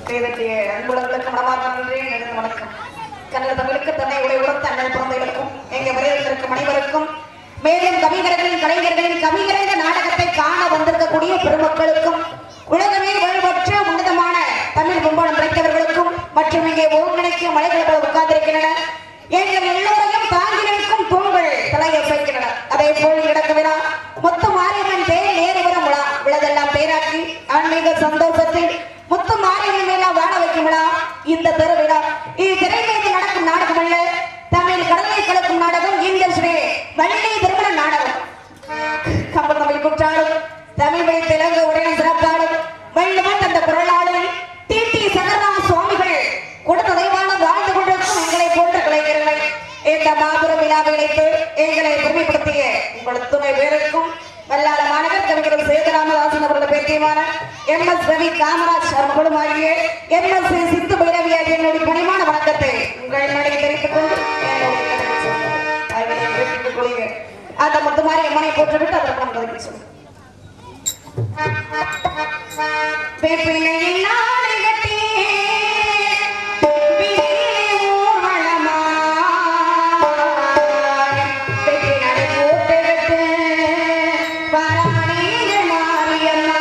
கைதட்டிய அன்புலங்களுக்கு மனமார்ந்த நன்றி நெருங்க வணக்கம் கன்னட தமிழுக்கு தன்னை உடைய உரத்த அண்ணல் பிறந்தவர்களுக்கும் எங்க விரைவில் இருக்கும் அனைவருக்கும் மேலும் கவிஞர்களின் கலைஞர்களின் கவிஞரங்க நாடகத்தை காண வந்திருக்கக்கூடிய பெருமக்களுக்கும் உலகமே வழிபற்ற உன்னதமான தமிழ் கும்பலம் படைத்தவர்களுக்கும் மற்றும் இங்கே ஒருங்கிணைக்கும் மலைகள் போல உட்கார்ந்திருக்கின்றன எங்கள் எல்லோரையும் தாங்கி நிற்கும் தூண்கள் தலையசைக்கின்றன அதே போல் இடக்கு விழா மொத்த மாரியம்மன் பேர் நேருபுரம் விழா விழதெல்லாம் பேராக்கி ஆன்மீக சந்தோஷத்தில் முத்து மாரியம்மன் மேல வாழ வைக்கும் விழா இந்த திருவிழா இது திரை மீது நடக்கும் நாடகம் அல்ல தமிழ் கடலை கலக்கும் நாடகம் இந்த ஸ்ரீ வள்ளி திருமண நாடகம் கம்பர் தமிழ் குற்றாலும் தமிழ் வழி தெலுங்கு உடனே சிறப்பாடும் வள்ளுவன் அந்த குரலாளி டி டி சங்கரராம சுவாமிகள் கொடுத்த தெய்வான வாழ்ந்து கொண்டிருக்கும் எங்களை போன்ற கலைஞர்களை இந்த மாபெரும் விழாவை இணைத்து எங்களை பெருமைப்படுத்திய உங்கள் துணை பேருக்கும் வல்லாள மாணவர் கவிஞர் சேதுராமதாசன் அவர்கள் பேத்தியமான எம் எஸ் ரவி காமராஜ் அவர்களும் ஆகிய எம் எஸ் சித்து பைரவி ஆகிய என்னுடைய பணிவான வணக்கத்தை உங்கள் நடையை தெரிவித்துக் கொண்டு என்னுடைய கருத்தை சொல்கிறேன். அவர்களை தெரிவித்துக் கொள்கிறேன். அந்த முத்துமாரி அம்மனை போட்டுவிட்டு அதற்கு நாம் கதைக்கு சொல்லுவோம் வேப்பிலையில் நாடு கட்டி, வீதியிலே ஊர்வலமாய், வெற்றி நடை போட்டுவிட்டு, வாராணிகள் மாரியம்மா.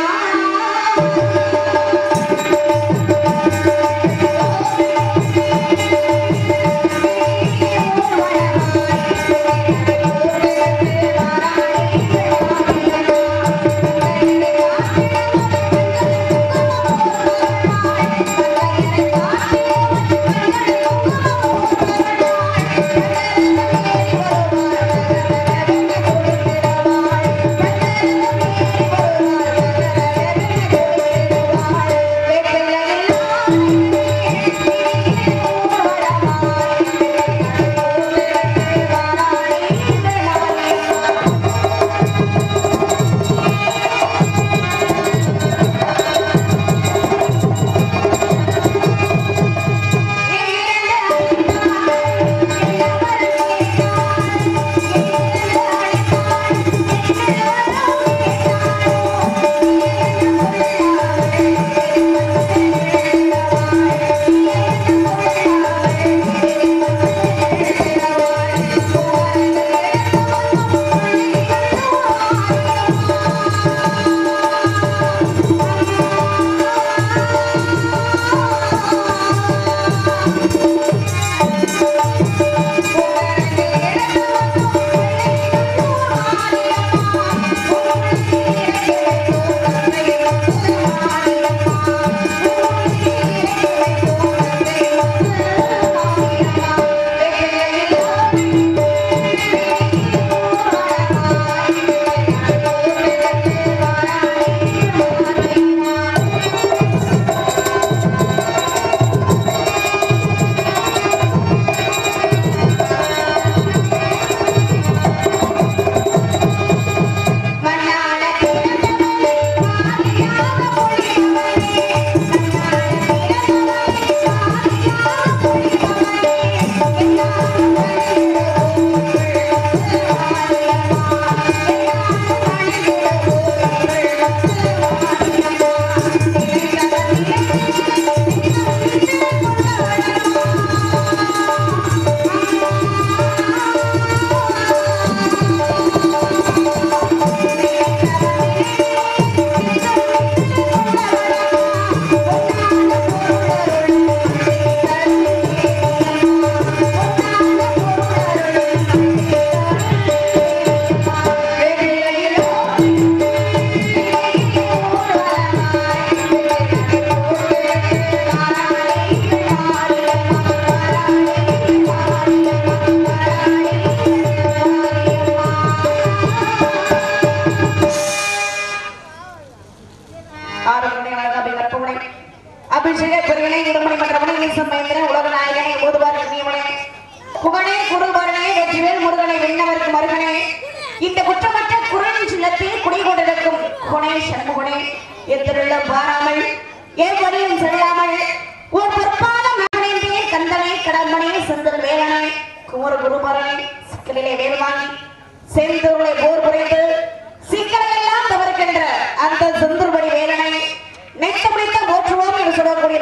அபிஷேக பெருகனை உடம்படி மன்றமனை ஈசன் மகேந்திரன் உலக நாயகனை ஓதுவார் கண்ணியமனே புகழே குருபரனே வெற்றிவேல் முருகனை விண்ணவருக்கு மருகனே இந்த குற்றமற்ற குரலின் சின்னத்தில் குடிகொண்டிருக்கும் குணே சண்முகனே எத்திருள்ள பாராமல் ஏன் வழியும் செல்லாமல் ஒரு பொற்பாத மகனே கந்தனை கடம்பனே செந்தல் வேலனே குமர குருபரனே சிக்கலிலே வேல் வாங்கி செந்தூர்களை போர் புரிந்து சிக்கலை எல்லாம் தவிர்க்கின்ற அந்த செந்தூர்படி வேலனை நெத்த முடித்த போற்றுவோம் என்று சொல்லக்கூடிய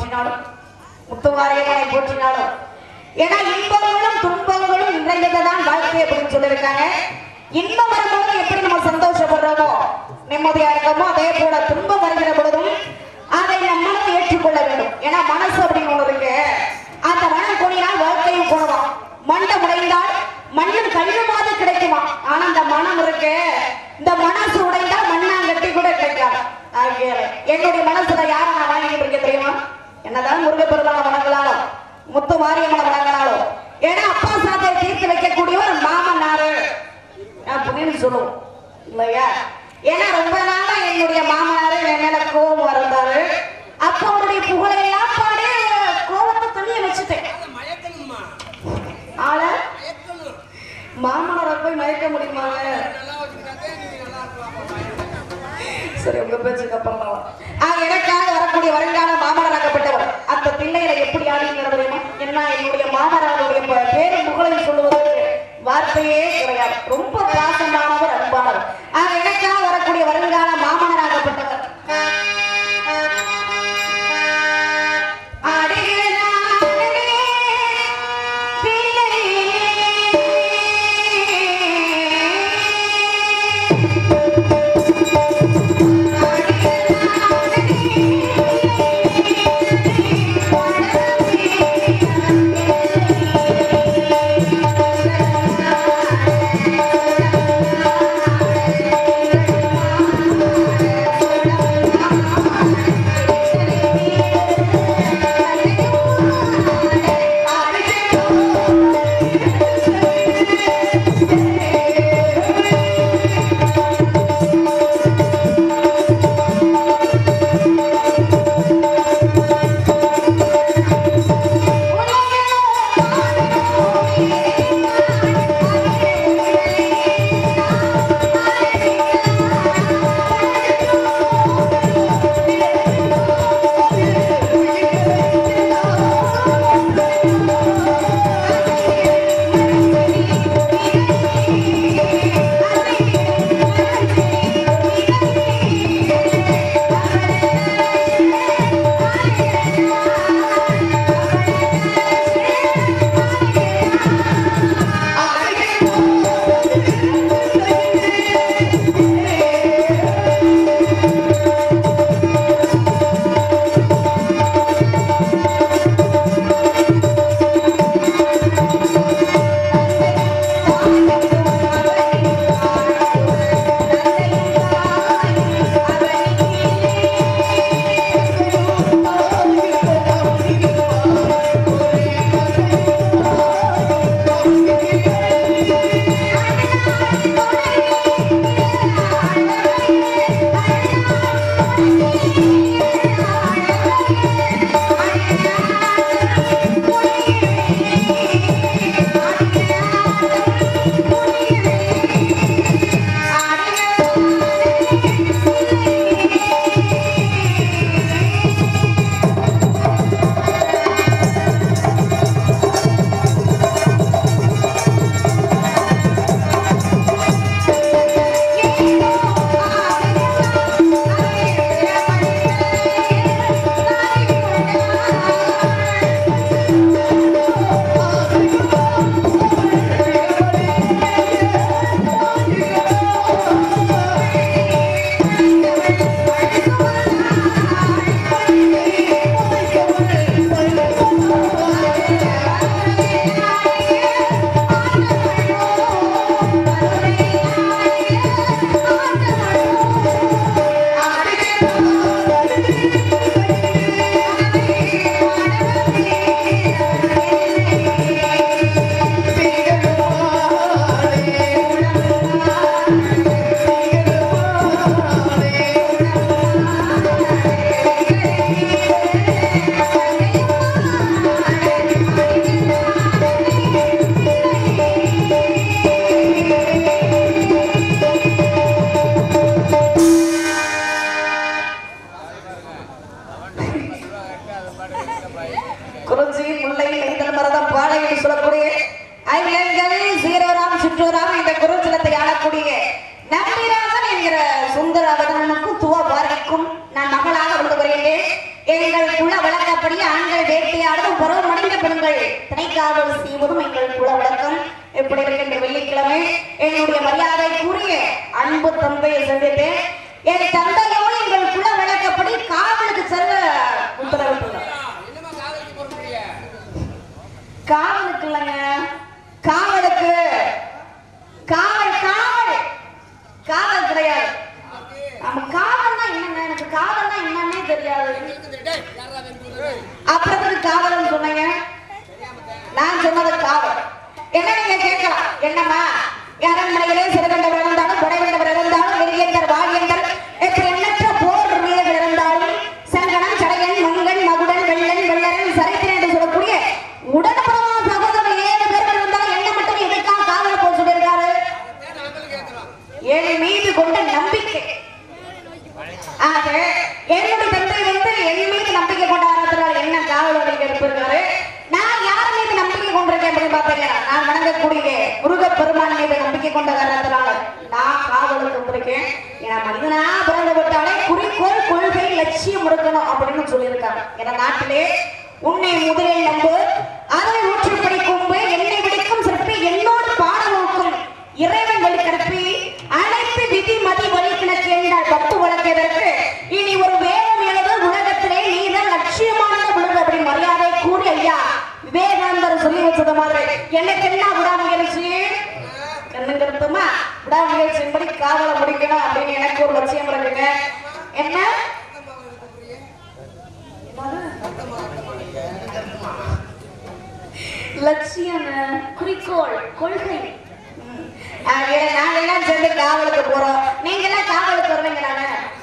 போற்றினாலும் முத்துமாரியம்மனை போற்றினாலும் ஏன்னா இன்பங்களும் துன்பங்களும் நிறைந்ததுதான் வாழ்க்கை அப்படின்னு சொல்லியிருக்காங்க இன்பம் வரும்போது எப்படி நம்ம சந்தோஷப்படுறோமோ நிம்மதியா இருக்கோமோ அதே போல துன்பம் வருகிற பொழுதும் அதை நம்மளும் ஏற்றுக்கொள்ள வேண்டும் ஏன்னா மனசு அப்படின்னு ஒண்ணு இருக்கு அந்த மனம் கூடினால் வாழ்க்கையும் கூடலாம் மண்டை உடைந்தால் மண்ணும் கல்லுமாவது கிடைக்குமா ஆனா அந்த மனம் இருக்கு இந்த மனசு உடைந்தால் மண்ணாங்கட்டி கூட கிடைக்காது ஆகையால என்னுடைய மனசுல யார நான் வாங்கிட்டு இருக்கேன் தெரியுமா என்னதான் முருகப்பெருமான வணங்கலாலும் முத்து மாரியம்மனை வணங்கலாலும் ஏன்னா அப்பா சாத்தை தீர்த்து வைக்கக்கூடியவர் மாமனாரு அப்படின்னு சொல்லுவோம் இல்லையா ஏன்னா ரொம்ப நாளா என்னுடைய மாமனாரு என் மேல கோபம் இருந்தாரு அப்ப அவருடைய புகழை எல்லாம் பாடி கோபத்தை தனிய வச்சுட்டேன் மயக்கணும்மா ஆள மயக்கணும் மாமனாரை போய் மயக்க முடியுமாங்க நல்லா வச்சுக்கிட்டாதே நீ நல்லா இருக்கலாம் சரி உங்க பேச்சுக்கு அப்புறம் தான். ஆ, எனக்காக வரக்கூடிய வருங்கால மாமனாராகப்பட்டவர் அந்த பிள்ளைகளை எப்படி ஆடிங்கிறது தெரியுமா என்ன என்னுடைய மாமனாருடைய ப- பேரு புகழை சொல்லுவதற்கு வார்த்தையே கிடையாது ரொம்ப பாசமானவர் அன்பானவர் ஆ, எனக்காக வரக்கூடிய வருங்கால மாமனாராகப்பட்டவர் அடிகளாரே, பிள்ளையே. குறிஞ்சி முல்லை நெய்தல் மரதம் பாலை என்று சொல்லக்கூடிய ஐயங்கள் சீரோராம் சிற்றூராம் இந்த குருஜலத்தை ஆளக்கூடிய நம்பிராஜன் என்கிற சுந்தர அவதனுக்கும் துவ பார்வைக்கும் நான் மகளாக விழுந்து வருகிறேன் எங்கள் குல வழக்க விழாப்படி ஆண்கள் வேட்டையாடுவதும் பருவம் அடைந்த பெண்கள் திணைக்காவல் செய்வதும் எங்கள் குல வழக்கம் எப்படி இருக்கின்ற வெள்ளிக்கிழமை என்னுடைய மரியாதைக்குரிய அன்பு தந்தையை சந்தித்தேன் என் தந்தையோடு எங்கள் குல வழக்கப்படி காவலுக்கு செல்ல உத்தரவிட்டுள்ளார் என்னமா காதலிக்கு பொறுப்புடைய காவலுக்கு இல்லைங்க காவலுக்கு காவல் காவல் காவல் கிடையாது நம்ம காவல்னா என்னங்க எனக்கு காவல்னா என்னன்னே தெரியாது அப்புறத்துக்கு காவல்னு சொன்னீங்க நான் சொன்னது காவல் என்ன நீங்க கேட்கலாம் என்னம்மா அரண்மனையிலே சிறுகண்டவர் இருந்தாலும் குடைவண்டவர் இருந்தாலும் வெறியந்தர் வாழியந்தர் இப்படி எண்ணற்ற போர் வீரர்கள் இருந்தாலும் சங்கடன் சடையன் மங்கன் மகுடன் வெள்ளன் வெள்ளரன் சரித்திரன் என்று சொல்லக்கூடிய உடன்படமா சகோதரர் ஏழு பேர்கள் இருந்தாலும் என்ன மட்டும் எதுக்காக காவல் போக சொல்லியிருக்காரு நாங்களும் கேட்கிறோம் என் மீது கொண்ட நம்பிக்கை ஆக என்னுடைய தந்தை வந்து என் மீது நம்பிக்கை கொண்ட ஆரம்பத்தில் என்ன காவலோட இருப்பிருக்காரு நான் யார் மீது நம்பிக்கை கொண்டிருக்கேன் அப்படின்னு பார்த்தீங்கன்னா நான் வணங்கக்கூடிய முருகப் பெருமான் மீது நம்பிக்கை கொண்ட காரணத்தினால நான் காவலுக்கு வந்திருக்கேன் ஏன்னா மனிதனா பிறந்து விட்டாலே குறிக்கோள் கொள்கை லட்சியம் இருக்கணும் அப்படின்னு சொல்லியிருக்காங்க ஏன்னா நாட்டிலே உன்னை முதலில் நம்பு அதை ஊற்றுப்படி கொம்பு என்னை விடுக்கும் சிற்பி என்னோடு பாட நோக்கும் இறைவன் வழி கடப்பி அனைத்து விதி மதி வழி கிணக்கு என்றால் பத்து வழக்கிற்கு இனி ஒரு வேகம் எழுது உலகத்திலே நீதான் லட்சியமானது விழுது அப்படி மரியாதை கூறி ஐயா விவேகானந்தர் சொல்லி வச்சது மாதிரி எனக்கு என்ன விடாமுயற்சி என்னங்கிறதுமா விடாமுயற்சியின்படி காவலை முடிக்கணும் அப்படின்னு எனக்கு ஒரு லட்சியம் இருக்குங்க என்ன லட்சியம் குறிக்கோள் கொள்கை ம். ஆக, நாங்க எல்லாம் சேர்ந்து காவலுக்கு போறோம் நீங்க எல்லாம் காவலுக்கு வருவீங்க நானு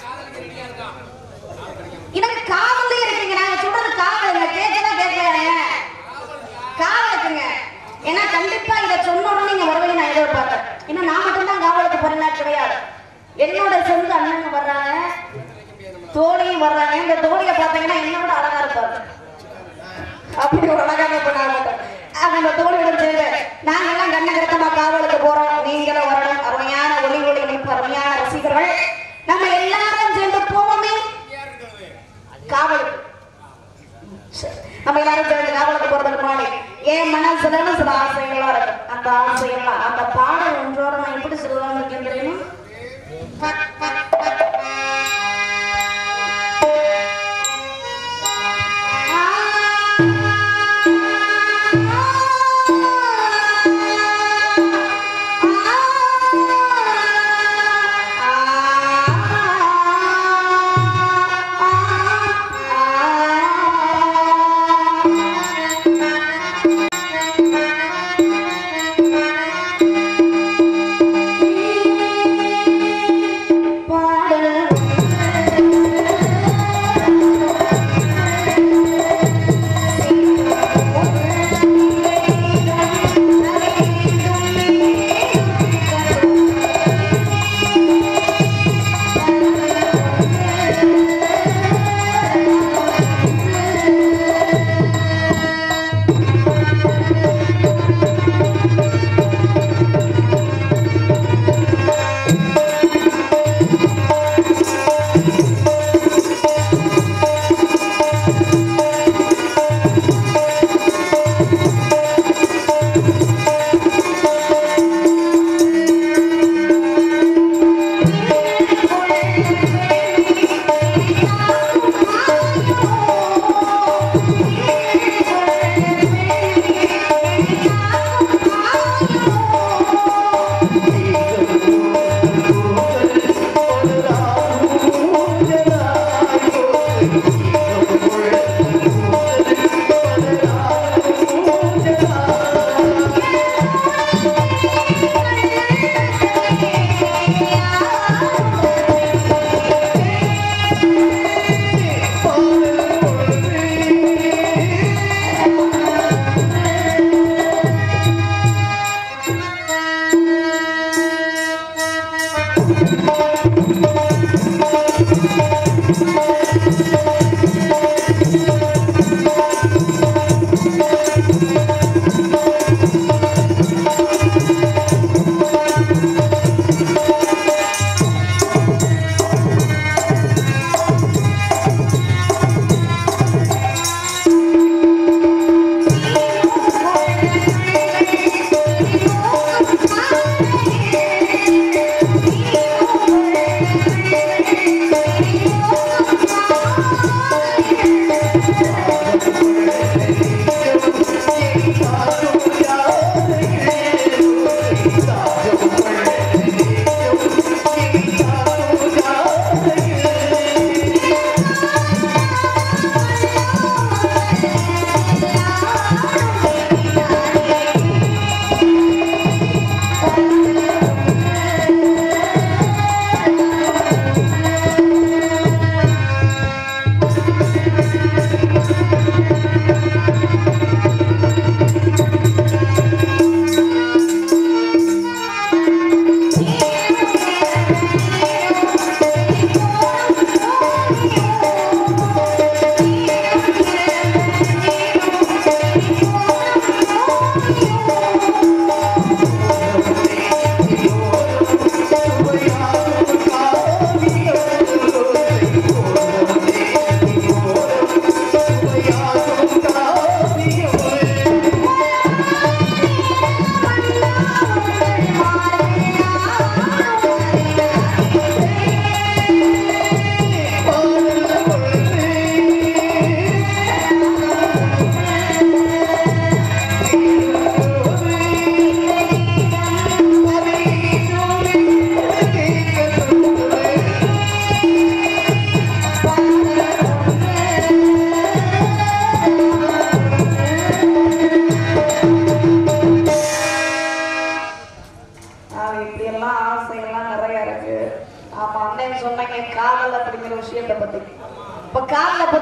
எனக்கு காவலே இருக்குங்க நாங்க சொல்றது காவலுங்க கேட்கலாம் கேட்கலையாங்க காவலுக்குங்க ஏன்னா கண்டிப்பா இதை சொன்ன உடனே நீங்க வருவீங்க நான் எதிர்பார்த்தேன் ஏன்னா நான் மட்டும்தான் காவலுக்கு போறேன்னா கிடையாது என்னோட சொந்த அண்ணங்க வர்றாங்க தோழியும் வர்றாங்க இந்த தோழியை பார்த்தீங்கன்னா என்னோட அழகா இருப்பாங்க அப்படி ஒரு அழகான பொண்ணாக அந்த தோழியுடன் சேர்ந்து நாங்க எல்லாம் கண்ணகரத்தமா காவலுக்கு போறோம் நீங்களும் வரணும் அருமையான ஒளி ஒளி அமைப்பு அருமையான ரசிகர்கள் நம்ம எல்லாரும் சேர்ந்து போவோமே காவலுக்கு சரி. நம்ம எல்லாரும் சேர்ந்து காவலுக்கு போறதுக்கு முன்னாடி என் மனசுல சில ஆசைகள்லாம் இருக்கு அந்த ஆசைகள்லாம் அந்த பாடல் ஒன்றோட நான் எப்படி சொல்லுவாங்க இருக்கேன் தெரியுமா பா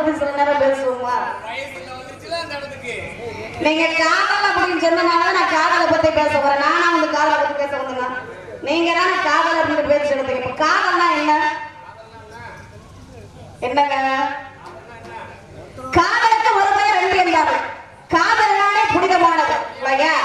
பத்தி சில நேரம் பேசுவோமா வயசுல வந்துருச்சுல அந்த இடத்துக்கு நீங்க காதல் அப்படின்னு சொன்னனால நான் காதலை பத்தி பேச போறேன் நானா வந்து காதலை பத்தி பேச வந்தேன்னா நீங்க தானே காதல் அப்படின்னு பேசி எடுத்தீங்க இப்ப காதல்னா என்ன என்னங்க காதலுக்கு ஒருமை ரெண்டு என்றாரு காதல்னாலே புனிதமானது இல்லையா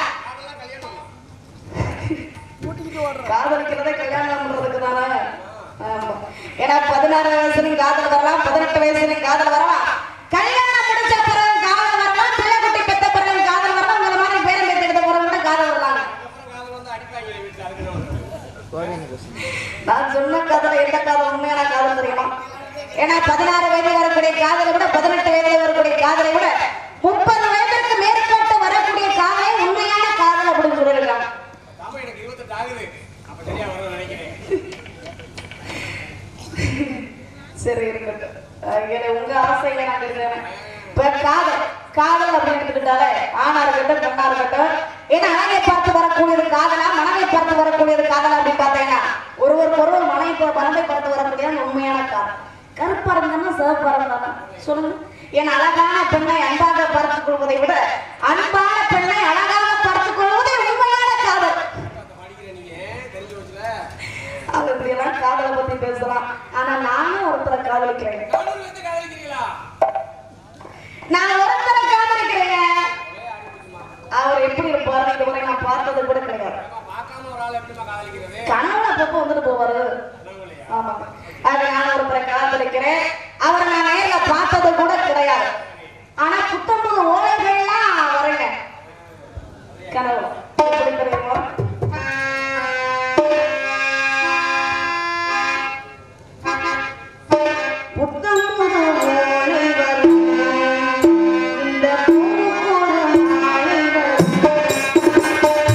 காதலிக்கிறதே கல்யாணம் பண்றதுக்கு தானே ஆமா. ஏன்னா பதினாறு வயசுலயும் காதல் வரலாம் பதினெட்டு வயசுலயும் காதல் வரலாம் கல்யாணம் முடிச்ச பிறகு காதல் வரலாம் பிள்ளை குட்டி பெத்த பிறகு காதல் வரலாம் உங்களை மாதிரி பேரம் பேத்தி எடுத்த பிறகு காதல் வரலாம் அப்புறம் காதல் வந்து அடிப்பாங்க வீட்டுல அதுக்கு நான் சொன்ன காதல் எந்த காதல் உண்மையான காதல் தெரியுமா ஏன்னா பதினாறு வயது வரக்கூடிய காதலை விட பதினெட்டு வயதில் வரக்கூடிய காதலை விட முப்பது வயதிற்கு மேற்கொண்டு வரக்கூடிய காதலை உண்மையான காதல் அப்படின்னு சொல்லியிருக்காங்க ஆமா எனக்கு இருபத்தெட்டு ஆகுது அப்ப சரியா வரும்னு நினைக்கிறேன் சரி இருக்கட்டும் அஹ் ஏன்னா உங்க ஆசையில நான் இருக்கிறேன் இப்ப காதல் காதல் அப்படின்னு எடுத்துக்கிட்டாலே ஆணா இருக்கட்டும் பெண்ணா இருக்கட்டும் ஏன்னா அழகை பார்த்து வரக்கூடியது காதலா மனதை பார்த்து வரக்கூடியது காதலா அப்படின்னு பார்த்தீங்கன்னா ஒருவருக்கு ஒருவர் மனை மனதை பார்த்து வரக்கூடியது உண்மையான காதல் கருப்பா இருந்தாலும் சிவப்பா இருந்தாலும் சொல்லுங்க ஏன்னா அழகான பெண்ணை அன்பாக பார்த்துக் கொள்வதை விட அன்பான பெண்ணை அழகாக பார்த்துக் கொள்வதே உண்மையான காதல் அந்த படிக்கிற நீங்க தெரிஞ்சு வச்சுல அவங்க இப்படி எல்லாம் காதலை பத்தி பேசலாம் ஆனா நானும் ஒருத்தரை காதலிக்கிறேன் கவர்னர் வந்து காதலிக்கிறீங்களா நான் ஒருத்தரை காதலிக்கிறேங்க அவர் எப்படி இருப்பாரு இதுவரை நான் பார்த்தது கூட கிடையாது ஏம்மா, பார்க்காம ஒரு ஆள் எப்படிமா காதலிக்கிறது கனவுல அப்பப்போ வந்துட்டு போவாரு கனவுலையா? ஆமா அது நான் ஒருத்தரை காதலிக்கிறேன் அவரை நான் நேர்ல பார்த்தது கூட கிடையாது ஆனா புத்தம்பது ஓலைகள்லாம் வரேங்க கனவு எப்படி தெரியுமா புத்தம்பது ஓலை வரும் இந்த பூக்கோளம் நாளை வரும்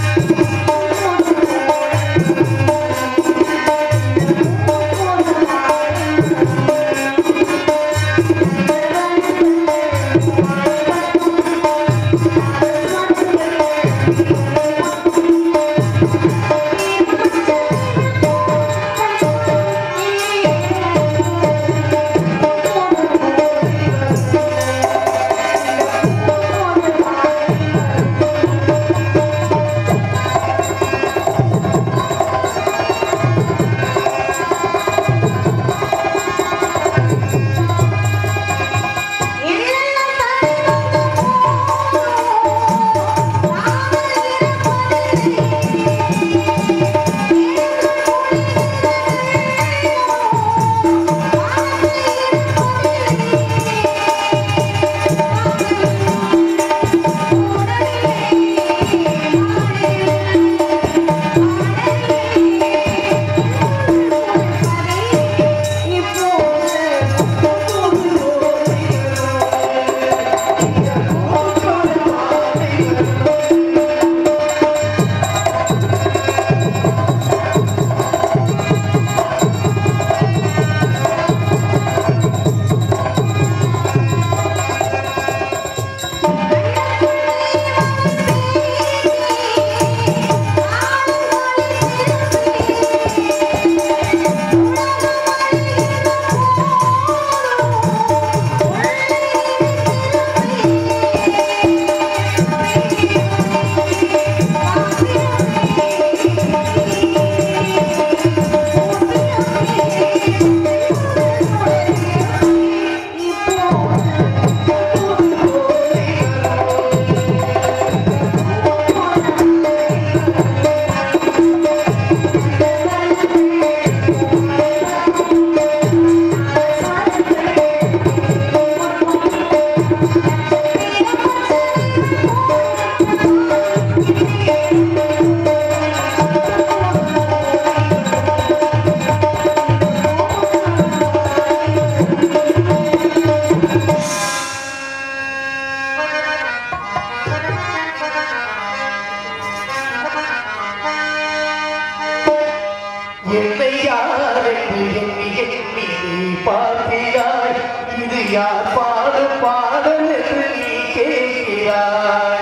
என்னை யாரென்று எண்ணி எண்ணி நீ பார்க்கிறாய் இது யார் பாடும் பாடல் என்று நீ கேட்கிறாய்